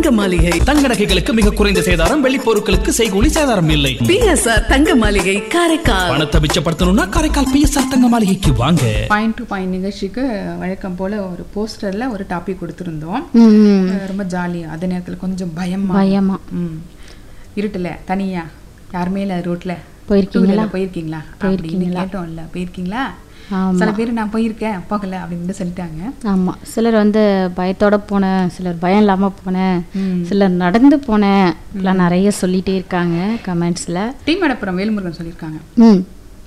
தங்க மாளிகை தங்க நகைகளுக்கு மிக குறைந்த சேதாரம் வெள்ளி பொருட்களுக்கு செய்கூலி சேதாரம் இல்லை பிஎஸ்ஆர் தங்க மாளிகை காரைக்கால் பணத்தை மிச்சப்படுத்தணும்னா காரைக்கால் பிஎஸ்ஆர் தங்க மாளிகைக்கு வாங்க பாயிண்ட் டு பாயிண்ட் நிகழ்ச்சிக்கு வழக்கம் போல ஒரு போஸ்டர்ல ஒரு டாபிக் கொடுத்துருந்தோம் ம் அஹ் ரொம்ப ஜாலியா அதே நேரத்துல கொஞ்சம் பயமா பயமா ம் இருட்டுல தனியா யாருமே இல்ல ரோட்ல போயிருக்கீங்களா? two wheeler போயிருக்கீங்களா அப்படின்னு கேட்டோம்ல போயிருக்கீங்களா ஆமா. சில பேர் நான் போயிருக்கேன் போகல அப்படின்னு சொல்லிட்டாங்க ஆமா சிலர் வந்து பயத்தோட போனேன் சிலர் பயம் இல்லாம போனேன் ம். சிலர் நடந்து போனேன் இப்படிலாம் நிறைய சொல்லிட்டே இருக்காங்க கமெண்ட்ஸ்ல டி மடப்புறம் வேல்முருகன் சொல்லியிருக்காங்க ம்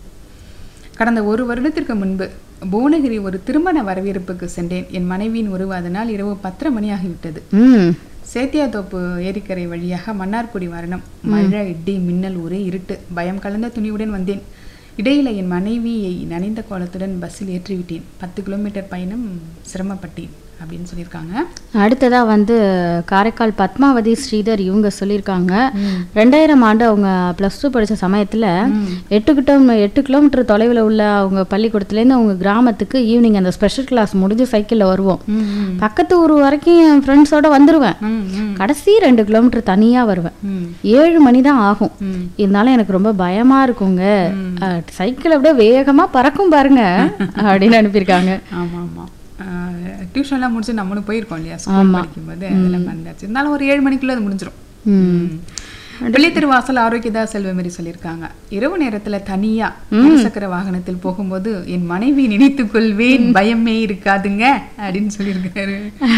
கடந்த ஒரு வருடத்திற்கு முன்பு புவனகிரி ஒரு திருமண வரவேற்புக்கு சென்றேன் என் மனைவியின் உருவாதனால் இரவு பத்தரை மணி ஆகிவிட்டது ம் சேத்தியாத்தோப்பு ஏரிக்கரை வழியாக மன்னார்குடி வரணும் மழை இடி மின்னல் ஒரே இருட்டு பயம் கலந்த துணிவுடன் வந்தேன் இடையில என் மனைவியை நனைந்த கோலத்துடன் பஸ்ஸில் ஏற்றிவிட்டேன் பத்து கிலோமீட்டர் பயணம் சிரமப்பட்டேன் அப்படின்னு சொல்லியிருக்காங்க அடுத்ததா வந்து காரைக்கால் பத்மாவதி ஸ்ரீதர் இவங்க சொல்லியிருக்காங்க ரெண்டாயிரம் ஆண்டு அவங்க ப்ளஸ் டூ படிச்ச சமயத்துல எட்டு கிலோ எட்டு கிலோமீட்டர் தொலைவில் உள்ள அவங்க பள்ளிக்கூடத்துலேருந்து அவங்க கிராமத்துக்கு ஈவினிங் அந்த ஸ்பெஷல் கிளாஸ் முடிஞ்சு சைக்கிளில் வருவோம் பக்கத்து ஊர் வரைக்கும் என் ஃப்ரெண்ட்ஸோட வந்துருவேன் ம், ம், கடைசி ரெண்டு கிலோமீட்டர் தனியா வருவேன் ம். ஏழு மணி தான் ஆகும் ம். இருந்தாலும் எனக்கு ரொம்ப பயமா இருக்குங்க அஹ், சைக்கிள் அப்படியே வேகமா பறக்கும் பாருங்க அப்படின்னு அனுப்பியிருக்காங்க ஆமா ஆமா டியூஷன்லாம் முடிச்சு நம்மளும் போயிருக்கோம் இல்லையா ஸ்கூல் படிக்கும்போது அதெல்லாம் பண்ணாச்சு இருந்தாலும் ஒரு ஏழு மணிக்குள்ள அது முடிஞ்சிரும் ம். வெள்ளித்திருவாசல் ஆரோக்கியதா செல்வமேரி சொல்லியிருக்காங்க இரவு நேரத்துல தனியா சக்கர வாகனத்தில் போகும்போது என் மனைவி நினைத்துக் கொள்வேன் பயமே இருக்காதுங்க அப்படின்னு சொல்லியிருக்காரு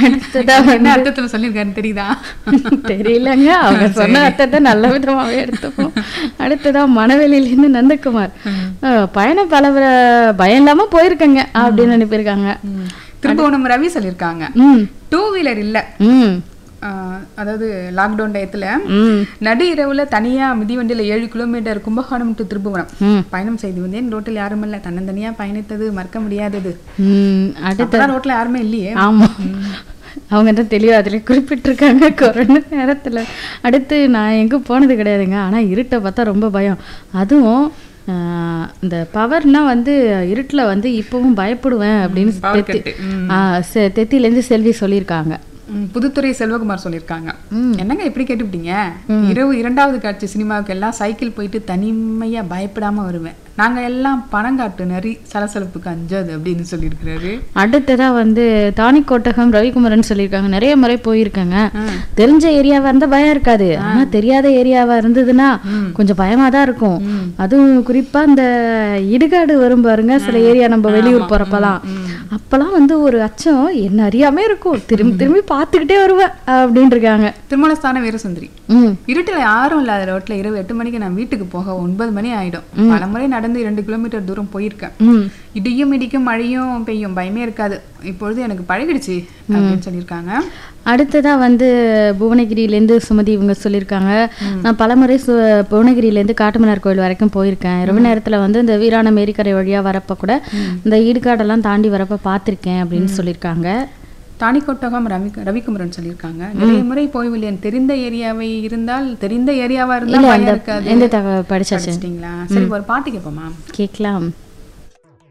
என்ன அர்த்தத்துல சொல்லியிருக்காரு தெரியுதா தெரியலங்க அவங்க சொன்ன அர்த்தத்தை நல்ல விதமாவே எடுத்துப்போம் அடுத்ததான் மணவெளியிலேருந்து நந்தகுமார் அஹ், பயணம் பல வ- பயம் இல்லாம போயிருக்கங்க அப்படின்னு அனுப்பியிருக்காங்க திரும்பவும் ரவி சொல்லியிருக்காங்க ம் டூ வீலர் இல்ல ம் ஆஹ், அதாவது லாக்டவுன் டயத்துல ம் நடு இரவுல தனியா மிதிவண்டியில ஏழு கிலோமீட்டர் கும்பகோணம் டு திருப்புவனம் ம் பயணம் செய்து வந்தேன் ரோட்டில் யாரும் இல்ல தன்னந்தனியா பயணித்தது மறக்க முடியாதது ம் அடுத்த அப்பதான் ரோட்ல யாருமே இல்லையே ஆமா அவங்க தான் தெளிவா அதுல குறிப்பிட்டிருக்காங்க கொரோனா நேரத்துல அடுத்து நான் எங்க போனது கிடையாதுங்க ஆனா இருட்டை பார்த்தா ரொம்ப பயம் அதுவும் ஆஹ், இந்த பவர்னா வந்து இருட்டுல வந்து இப்பவும் பயப்படுவேன் அப்படின்னு power தெத்தி cut. ம். ஆஹ், செ- தெத்தியிலேருந்து செல்வி சொல்லியிருக்காங்க ம், புதுத்துறை செல்வகுமார் சொல்லியிருக்காங்க என்னங்க இப்படி கேட்டுவிட்டீங்க இரவு இரண்டாவது காட்சி சினிமாவுக்கு எல்லாம் சைக்கிள் போயிட்டு தனிமையா பயப்படாம வருவேன் நாங்க எல்லாம் பணங்காட்டு நரி சலசலப்புக்கு அஞ்சாது அப்படின்னு சொல்லியிருக்கிறாரு அடுத்ததா வந்து தானிக்கோட்டகம் ரவிக்குமரன் சொல்லியிருக்காங்க நிறைய முறை போயிருக்காங்க தெரிஞ்ச ஏரியாவா இருந்தா பயம் இருக்காது ஆனா தெரியாத ஏரியாவா இருந்ததுன்னா கொஞ்சம் பயமா தான் இருக்கும் அதுவும் குறிப்பா இந்த இடுகாடு வரும் பாருங்க சில ஏரியா நம்ம வெளியூர் போறப்பலாம் அப்பெல்லாம் வந்து ஒரு அச்சம் என்ன அறியாம இருக்கும் திரும்பி திரும்பி பார்த்துக்கிட்டே வருவேன் அப்படின்னு இருக்காங்க திருமணஸ்தான வீரசுந்தரி ம் இருட்டுல யாரும் இல்லாத ரோட்ல இரவு எட்டு மணிக்கு நான் வீட்டுக்கு போக ஒன்பது மணி ஆயிடும் பலமுறை நடந்து இரண்டு கிலோமீட்டர் தூரம் போயிருக்கேன் ம் இடியும் இடிக்கும் மழையும் பெய்யும் பயமே இருக்காது இப்பொழுது எனக்கு பழகிடுச்சு அப்படின்னு சொல்லியிருக்காங்க அடுத்ததா வந்து புவனகிரியிலேருந்து சுமதி இவங்க சொல்லியிருக்காங்க நான் பலமுறை சு புவனகிரியிலேருந்து காட்டுமன்னார் கோயில் வரைக்கும் போயிருக்கேன் இரவு நேரத்துல வந்து இந்த வீராணம் ஏரிக்கரை வழியா வரப்ப கூட இந்த ஈடுகாடெல்லாம் தாண்டி வரப்ப பார்த்திருக்கேன் அப்படின்னு சொல்லியிருக்காங்க தானிக்கோட்டகம் ரவி ரவிக்குமரன் சொல்லியிருக்காங்க நிறைய முறை போய்வில்லையன் தெரிந்த ஏரியாவை இருந்தால் தெரிந்த ஏரியாவா இருந்தால் இல்ல பயம் அந்த இருக்காது எந்த தகவல் படிச்சாச்சு படிச்சிட்டீங்களா சரி ஒரு பாட்டு கேட்போமா கேட்கலாம்